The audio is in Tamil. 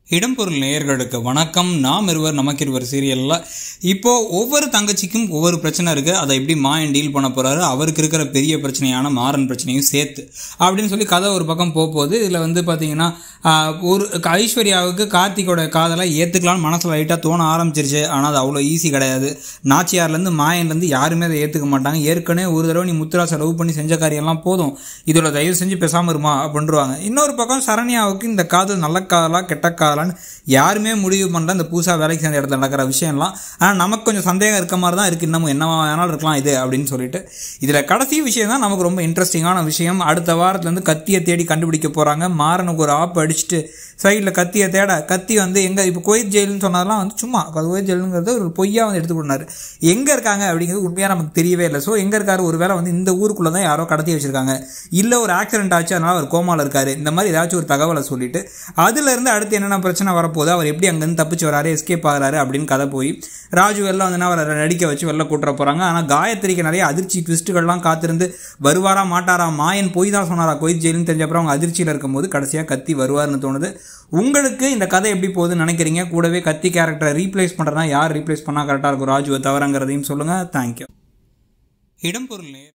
இடம்பொருள் நேயர்களுக்கு வணக்கம் நாம் இருவர் நமக்கு இருவர் சீரியலில் இப்போ ஒவ்வொரு தங்கச்சிக்கும் ஒவ்வொரு பிரச்சனை இருக்குது அதை எப்படி மாயன் டீல் பண்ண போகிறாரு அவருக்கு இருக்கிற பெரிய பிரச்சனையான மாறன் பிரச்சனையும் சேர்த்து அப்படின்னு சொல்லி கதை ஒரு பக்கம் போக போகுது இதில் வந்து பார்த்தீங்கன்னா ஆஹ், ஒரு ஐஸ்வர்யாவுக்கு கார்த்திகோட காதலை ஏற்றுக்கலாம்னு மனசில் லைட்டாக தோண ஆரம்பிச்சிருச்சு ஆனால் அது அவ்வளோ ஈஸி கிடையாது நாச்சியார்லேருந்து மாயன்லேருந்து யாருமே அதை ஏற்றுக்க மாட்டாங்க ஏற்கனவே ஒரு தடவை நீ முத்துராசை லவ் பண்ணி செஞ்ச காரியம்லாம் போதும் இதோட தயவு செஞ்சு பேசாமல் இருமா அப்படின்றாங்க இன்னொரு பக்கம் சரண்யாவுக்கு இந்த காதல் நல்ல காதலா கெட்ட காதலான்னு யாருமே முடிவு பண்ணல இந்த பூசா வேலைக்கு சேர்ந்த இடத்துல நடக்கிற விஷயம்லாம் ஆனால் நமக்கு கொஞ்சம் சந்தேகம் இருக்க மாதிரி தான் இருக்குது இன்னமும் என்ன வேணாலும் இருக்கலாம் இது அப்படின்னு சொல்லிட்டு இதில் கடைசி விஷயம் தான் நமக்கு ரொம்ப இன்ட்ரெஸ்டிங்கான விஷயம் அடுத்த வாரத்துலேருந்து கத்தியை தேடி கண்டுபிடிக்க போகிறாங்க மாறனுக்கு ஒரு ஆப் அடிச்சுட்டு சைடில் கத்தியை தேட கத்தி வந்து எங்கே இப்போ கோயில் ஜெயில்னு சொன்னதெல்லாம் வந்து சும்மா கோயில் ஜெயிலுங்கிறது ஒரு பொய்யா வந்து எடுத்து கொடுனாரு எங்கே இருக்காங்க அப்படிங்கிறது உண்மையாக நமக்கு தெரியவே இல்லை ஸோ எங்கே இருக்காரு ஒரு வேளை வந்து இந்த ஊருக்குள்ளே தான் யாரோ கடத்தி வச்சிருக்காங்க இல்லை ஒரு ஆக்சிடென்ட் ஆச்சு அதனால் அவர் கோமாவில் இருக்காரு இந்த மாதிரி ஏதாச்சும் ஒரு தகவலை சொல்லிட்டு அதுலேருந்து அடுத்து என்னென்ன பிரச்சனை வரப்போகுது அவர் எப்படி அங்கேருந்து தப்பிச்சு வராரு எஸ்கேப் ஆகிறாரு அப்படின்னு கதை போய் ராஜு எல்லாம் வந்து அவரை நடிக்க வச்சு வெளில கூட்டுற போகிறாங்க ஆனால் காயத்ரிக்கு நிறைய அதிர்ச்சி ட்விஸ்ட்டுகள்லாம் காத்திருந்து வருவாரா மாட்டாரா மாயன் போய் தான் சொன்னாரா கோயில் ஜெயிலுன்னு தெரிஞ்சப்பறம் அவங்க அதிர்ச்சியில் இருக்கும்போது கடைசியாக கத்தி வருவார்னு தோணுது உங்களுக்கு இந்த கதை எப்படி போகுதுன்னு நினைக்கிறீங்க கூடவே கத்தி கேரக்டரை ரீப்ளேஸ் பண்ணுறதா யார் ரீப்ளேஸ் பண்ணால் கரெக்டாக இருக்கும் ராஜுவை தவறங்கிறதையும் சொல்லுங்கள் தேங்க்யூ இடம்பொருள் நேர்